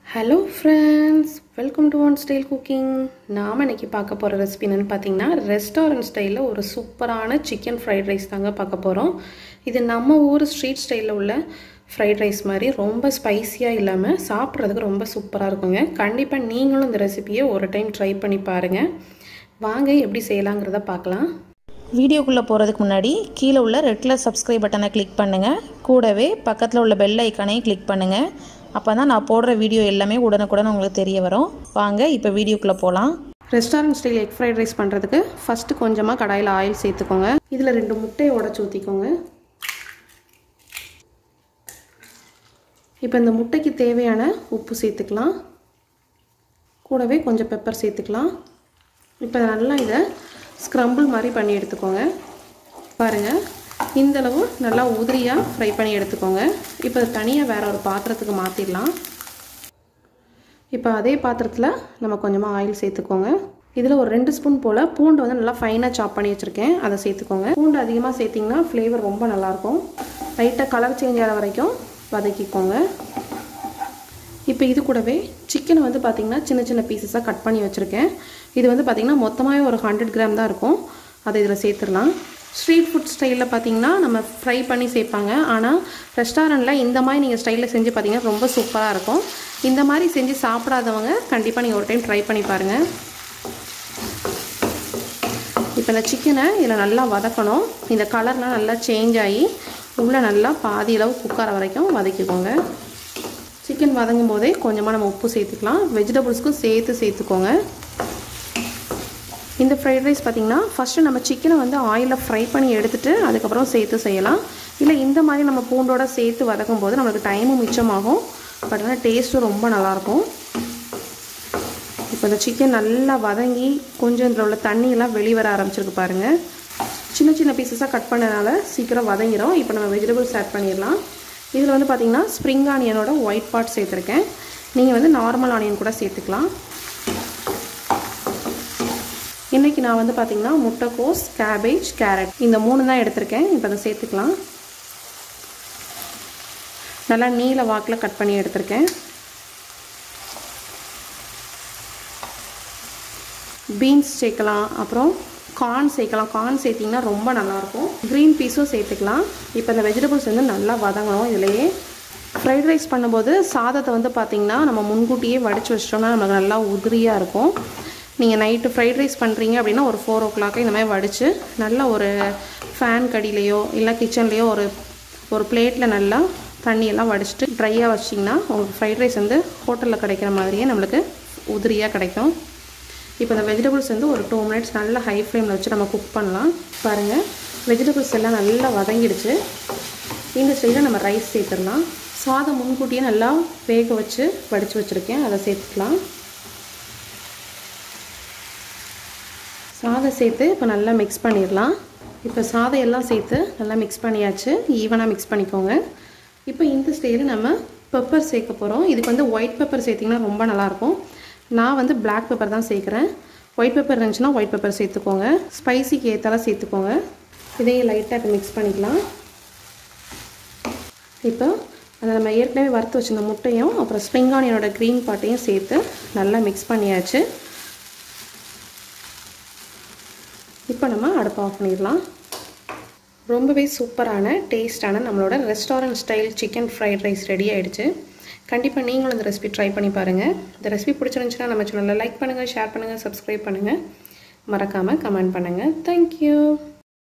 hello friends welcome to one style cooking நாம் இன்னைக்கு பார்க்க போகிற ரெசிபி என்னென்னு பார்த்தீங்கன்னா ரெஸ்டாரண்ட் ஸ்டைலில் ஒரு சூப்பரான சிக்கன் ஃப்ரைட் ரைஸ் தாங்க பார்க்க போகிறோம் இது நம்ம ஊர் ஸ்ட்ரீட் ஸ்டைலில் உள்ள ஃப்ரைட் ரைஸ் மாதிரி ரொம்ப ஸ்பைஸியாக இல்லாமல் சாப்பிட்றதுக்கு ரொம்ப சூப்பராக இருக்குங்க கண்டிப்பாக நீங்களும் இந்த ரெசிபியை ஒரு டைம் ட்ரை பண்ணி பாருங்கள் வாங்க எப்படி செய்யலாங்கிறத பார்க்கலாம் வீடியோக்குள்ளே போகிறதுக்கு முன்னாடி கீழே உள்ள ரெட் கலர் சப்ஸ்கிரைப் பட்டனை கிளிக் பண்ணுங்கள் கூடவே பக்கத்தில் உள்ள பெல் ஐக்கானையும் கிளிக் பண்ணுங்கள் அப்போ தான் நான் போடுற வீடியோ எல்லாமே உடனுக்குடன் உங்களுக்கு தெரிய வரும் வாங்க இப்போ வீடியோக்குள்ளே போகலாம் restaurant style egg fried rice பண்ணுறதுக்கு ஃபஸ்ட்டு கொஞ்சமாக கடாயில் ஆயில் சேர்த்துக்கோங்க இதில் ரெண்டு முட்டையை உடச்சி ஊற்றிக்கோங்க இப்போ இந்த முட்டைக்கு தேவையான உப்பு சேர்த்துக்கலாம் கூடவே கொஞ்சம் பெப்பர் சேர்த்துக்கலாம் இப்போ நல்லா இதை ஸ்க்ரம்பிள் மாதிரி பண்ணி எடுத்துக்கோங்க பாருங்கள் இந்தளவு நல்லா உதிரியாக ஃப்ரை பண்ணி எடுத்துக்கோங்க இப்போ தனியாக வேறு ஒரு பாத்திரத்துக்கு மாற்றிடலாம் இப்போ அதே பாத்திரத்தில் நம்ம கொஞ்சமாக ஆயில் சேர்த்துக்கோங்க இதில் ஒரு ரெண்டு ஸ்பூன் போல் பூண்டு வந்து நல்லா ஃபைனாக சாப் பண்ணி வச்சுருக்கேன் அதை சேர்த்துக்கோங்க பூண்டு அதிகமாக சேர்த்திங்கன்னா ஃப்ளேவர் ரொம்ப நல்லாயிருக்கும் லைட்டாக கலர் சேஞ்ச் ஆகிற வரைக்கும் வதக்கிக்கோங்க இப்போ இது கூடவே சிக்கனை வந்து பார்த்திங்கன்னா சின்ன சின்ன பீசஸாக கட் பண்ணி வச்சுருக்கேன் இது வந்து பார்த்திங்கன்னா மொத்தமாகவே ஒரு ஹண்ட்ரட் கிராம் தான் இருக்கும் அதை இதில் சேர்த்துடலாம் ஸ்ட்ரீட் ஃபுட் ஸ்டைலில் பார்த்தீங்கன்னா நம்ம ஃப்ரை பண்ணி சேர்ப்பாங்க ஆனால் ரெஸ்டாரண்ட்டில் இந்த மாதிரி நீங்கள் ஸ்டைலில் செஞ்சு பார்த்தீங்கன்னா ரொம்ப சூப்பராக இருக்கும் இந்த மாதிரி செஞ்சு சாப்பிடாதவங்க கண்டிப்பாக நீங்கள் ஒரு டைம் ட்ரை பண்ணி பாருங்கள் இப்போ இந்த சிக்கனை இதில் நல்லா வதக்கணும் இந்த கலர்லாம் நல்லா சேஞ்ச் ஆகி உள்ளே நல்லா பாதி அளவு குக்கார வரைக்கும் வதக்கிக்கோங்க சிக்கன் வதங்கும் போதே கொஞ்சமாக நம்ம உப்பு சேர்த்துக்கலாம் வெஜிடபிள்ஸ்க்கும் சேர்த்து சேர்த்துக்கோங்க இந்த ஃப்ரைட் ரைஸ் பார்த்திங்கன்னா ஃபஸ்ட்டு நம்ம சிக்கனை வந்து ஆயிலில் ஃப்ரை பண்ணி எடுத்துகிட்டு அதுக்கப்புறம் சேர்த்து செய்யலாம் இல்லை இந்த மாதிரி நம்ம பூண்டோட சேர்த்து வதக்கும் போது நம்மளுக்கு டைமும் மிச்சமாகும் பட் ஆனால் டேஸ்ட்டும் ரொம்ப நல்லாயிருக்கும் இப்போ இந்த சிக்கன் நல்லா வதங்கி கொஞ்சம் இதில் உள்ள தண்ணியெல்லாம் வெளிவர ஆரம்பிச்சிருக்கு பாருங்கள் சின்ன சின்ன பீசஸாக கட் பண்ணனால சீக்கிரம் வதங்கிடும் இப்போ நம்ம வெஜிடபிள்ஸ் ஆட் பண்ணிடலாம் இதில் வந்து பார்த்திங்கன்னா ஸ்ப்ரிங் ஆனியனோட ஒயிட் பார்ட் சேர்த்துருக்கேன் நீங்கள் வந்து நார்மல் ஆனியன் கூட சேர்த்துக்கலாம் இன்றைக்கி நான் வந்து பார்த்திங்கன்னா முட்டைக்கோஸ் கேபேஜ் கேரட் இந்த மூணு தான் எடுத்திருக்கேன் இப்போ அதை சேர்த்துக்கலாம் நல்லா நீல வாக்கில் கட் பண்ணி எடுத்திருக்கேன் பீன்ஸ் சேர்க்கலாம் அப்புறம் கார்ன் சேர்க்கலாம் கார்ன் சேர்த்திங்கன்னா ரொம்ப நல்லாயிருக்கும் க்ரீன் பீஸும் சேர்த்துக்கலாம் இப்போ இந்த வெஜிடபிள்ஸ் வந்து நல்லா வதங்கணும் இதிலையே ஃப்ரைட் ரைஸ் பண்ணும்போது சாதத்தை வந்து பார்த்திங்கன்னா நம்ம முன்கூட்டியே வடித்து வச்சிட்டோம்னா நமக்கு நல்லா உதிரியாக இருக்கும் நீங்கள் நைட்டு ஃப்ரைட் ரைஸ் பண்ணுறீங்க அப்படின்னா ஒரு ஃபோர் ஓ கிளாக்கு இந்த மாதிரி வடித்து நல்லா ஒரு ஃபேன் கடியிலையோ இல்லை கிச்சன்லேயோ ஒரு ஒரு பிளேட்டில் நல்லா தண்ணியெல்லாம் வடிச்சிட்டு ட்ரையாக வச்சிங்கன்னா உங்களுக்கு ஃப்ரைட் ரைஸ் வந்து ஹோட்டலில் கிடைக்கிற மாதிரியே நம்மளுக்கு உதிரியாக கிடைக்கும் இப்போ இந்த வெஜிடபிள்ஸ் வந்து ஒரு டூ மினிட்ஸ் நல்லா ஹை ஃப்ளேமில் வச்சு நம்ம குக் பண்ணலாம் பாருங்கள் வெஜிடபிள்ஸ் எல்லாம் நல்லா வதங்கிடுச்சு இந்த ஸ்டைலில் நம்ம ரைஸ் சேர்த்துடலாம் சாதம் முன்கூட்டியே நல்லா வேக வச்சு வடித்து வச்சுருக்கேன் அதை சேர்த்துக்கலாம் சாதம் சேர்த்து இப்போ நல்லா மிக்ஸ் பண்ணிடலாம் இப்போ சாதம் எல்லாம் சேர்த்து நல்லா மிக்ஸ் பண்ணியாச்சு ஈவனாக மிக்ஸ் பண்ணிக்கோங்க இப்போ இந்த ஸ்டேஜில் நம்ம பெப்பர் சேர்க்க போகிறோம் இதுக்கு வந்து ஒயிட் பெப்பர் சேர்த்திங்கன்னா ரொம்ப நல்லாயிருக்கும் நான் வந்து பிளாக் பெப்பர் தான் சேர்க்குறேன் ஒயிட் பெப்பர் இருந்துச்சுன்னா ஒயிட் பெப்பர் சேர்த்துக்கோங்க ஸ்பைசிக்கு ஏற்றால சேர்த்துக்கோங்க இதையும் லைட்டாக இப்போ மிக்ஸ் பண்ணிக்கலாம் இப்போ அதை நம்ம ஏற்கனவே வறுத்து வச்சுருந்த முட்டையும் அப்புறம் ஸ்ப்ரிங் ஆனியனோட க்ரீன் பாட்டையும் சேர்த்து நல்லா மிக்ஸ் பண்ணியாச்சு இப்போ நம்ம அடுப்பு ஆஃப் பண்ணிடலாம் ரொம்பவே சூப்பரான டேஸ்டான நம்மளோட restaurant style chicken fried rice ready ஆகிடுச்சு கண்டிப்பாக நீங்களும் இந்த ரெசிபி ட்ரை பண்ணி பாருங்கள் இந்த ரெசிபி பிடிச்சிருந்துச்சுன்னா நம்ம சேனலில் லைக் பண்ணுங்கள் ஷேர் பண்ணுங்கள் சப்ஸ்கிரைப் பண்ணுங்கள் மறக்காமல் கமெண்ட் பண்ணுங்கள் தேங்க்யூ